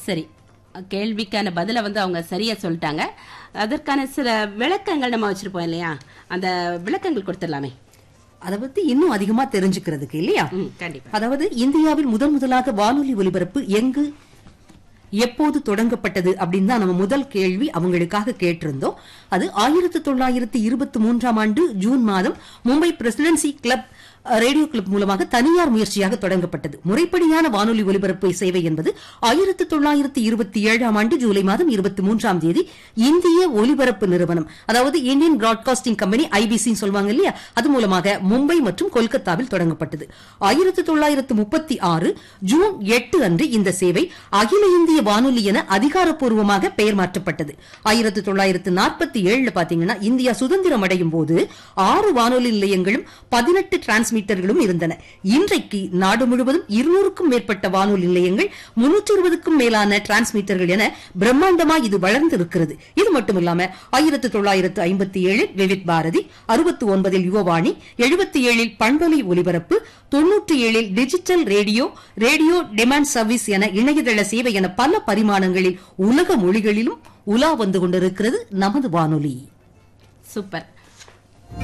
சரி கேள்விக்கான பதிலை வந்து அவங்க சரியா சொல்லிட்டாங்க அதற்கான சில விளக்கங்கள் நம்ம வச்சிருப்போம் இல்லையா அந்த விளக்கங்கள் கொடுத்துடலாமே அதை பத்தி இன்னும் அதிகமா தெரிஞ்சுக்கிறதுக்கு இல்லையா ம் கண்டிப்பா அதாவது இந்தியாவில் முதன் முதலாக வானொலி ஒலிபரப்பு எங்கு எப்போது தொடங்கப்பட்டது அப்படின்னு தான் நம்ம முதல் கேள்வி அவங்களுக்காக கேட்டிருந்தோம் அது ஆயிரத்தி தொள்ளாயிரத்தி இருபத்தி மூன்றாம் ஆண்டு ஜூன் மாதம் மும்பை பிரசிடென்சி கிளப் அஹ், ரேடியோ கிளப் மூலமாக தனியார் முயற்சியாக தொடங்கப்பட்டது முறைப்படியான வானொலி ஒலிபரப்பு சேவை என்பது ஆயிரத்தி தொள்ளாயிரத்தி இருபத்தி ஏழாம் ஆண்டு ஜூலை மாதம் இருபத்தி மூன்றாம் தேதி இந்திய ஒலிபரப்பு நிறுவனம் அதாவது இந்தியன் பிராட்காஸ்டிங் கம்பெனி ஐபிசின்னு சொல்லுவாங்க இல்லையா அது மூலமாக மும்பை மற்றும் கொல்கத்தாவில் தொடங்கப்பட்டது ஆயிரத்தி தொள்ளாயிரத்து முப்பத்தி ஆறு ஜூன் எட்டு அன்று இந்த சேவை அகில இந்திய வானொலி என அதிகாரப்பூர்வமாக பெயர் மாற்றப்பட்டது ஆயிரத்தி தொள்ளாயிரத்து நாற்பத்தி ஏழுல பாத்தீங்கன்னா இந்தியா சுதந்திரம் அடையும் போது ஆறு வானொலி நிலையங்களும் பதினெட்டு டிரான்ஸ்மிட்டர்களும் இருந்தன இன்றைக்கு நாடு முழுவதும் இருநூறுக்கும் மேற்பட்ட வானொலி நிலையங்கள் முன்னூற்றி இருபதுக்கும் மேலான டிரான்ஸ்மிட்டர்கள் என பிரம்மாண்டமா இது வளர்ந்து இருக்கிறது இது மட்டும் இல்லாம ஆயிரத்தி தொள்ளாயிரத்து ஐம்பத்தி ஏழில் விவித் பாரதி அறுபத்தி ஒன்பதில் யுவவாணி எழுபத்தி ஏழில் பண்பலை ஒலிபரப்பு தொன்னூற்றி ஏழில் digital radio radio demand service என இணையதள சேவை என பல பரிமாணங்களில் உலக மொழிகளிலும் உலா வந்து கொண்டிருக்கிறது நமது வானொலி சூப்பர்